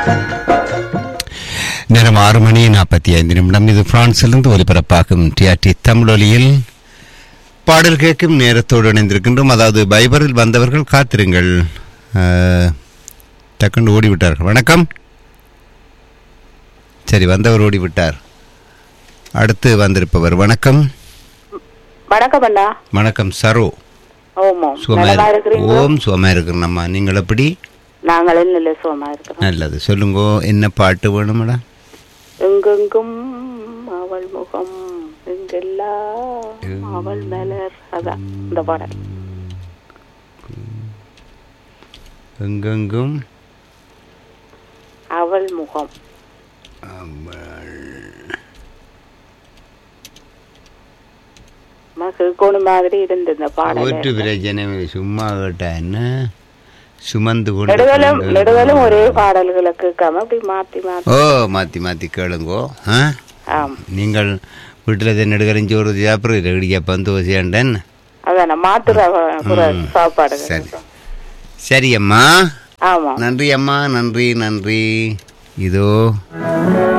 நேரம் ஆறு மணி நாற்பத்தி ஐந்து நிமிடம் இது பிரான்சிலிருந்து ஒலிபரப்பாகும் டிஆர்டி தமிழொலியில் பாடல் கேட்கும் நேரத்தோடு இணைந்திருக்கின்றோம் அதாவது பைபரில் வந்தவர்கள் காத்திருங்கள் அஹ், டக்குன்னு ஓடிவிட்டார்கள் வணக்கம் சரி வந்தவர் ஓடிவிட்டார் அடுத்து வந்திருப்பவர் வணக்கம் வணக்கம் அண்ணா வணக்கம் சரோ ஓமோ சுகமா நலமா இரு- இருக்கிறீங்க ஓம் சுகமா இருக்கிறோம் அம்மா நீங்கள் எப்படி நாங்களும் நல்ல சுகமா இருக்கிறோம் நல்லது சொல்லுங்க என்ன பாட்டு வேணுமடா எங்கெங்கும் அவள் முகம் எங்கெல்லாம் அவள் மலர் அதான் இந்த பாடல் எங்கெங்கும் அவள் முகம் மகிழ்கோணு மாதிரி இருந்த இந்த பாடல் ஓட்டு பிரச்சனை சும்மா கேட்டா என்ன சுமந்து கொண்டு நெடுகளும் போங்க. நெடுகளும் ஒரே பாடல்களை கேட்காம அப்படி மாத்தி மாத்தி ஓ மாத்தி மாத்தி கேளுங்கோ ஆ ஆம் நீங்கள் வீட்டில் நெடுகரைஞ்சி ஒரு சாப்பிட்ற ரெடியா பந்து வசியாண்டன் அதான் மாத்துற சரி சாப்பாடு சரி அம்மா ஆமா நன்றி அம்மா நன்றி நன்றி இதோ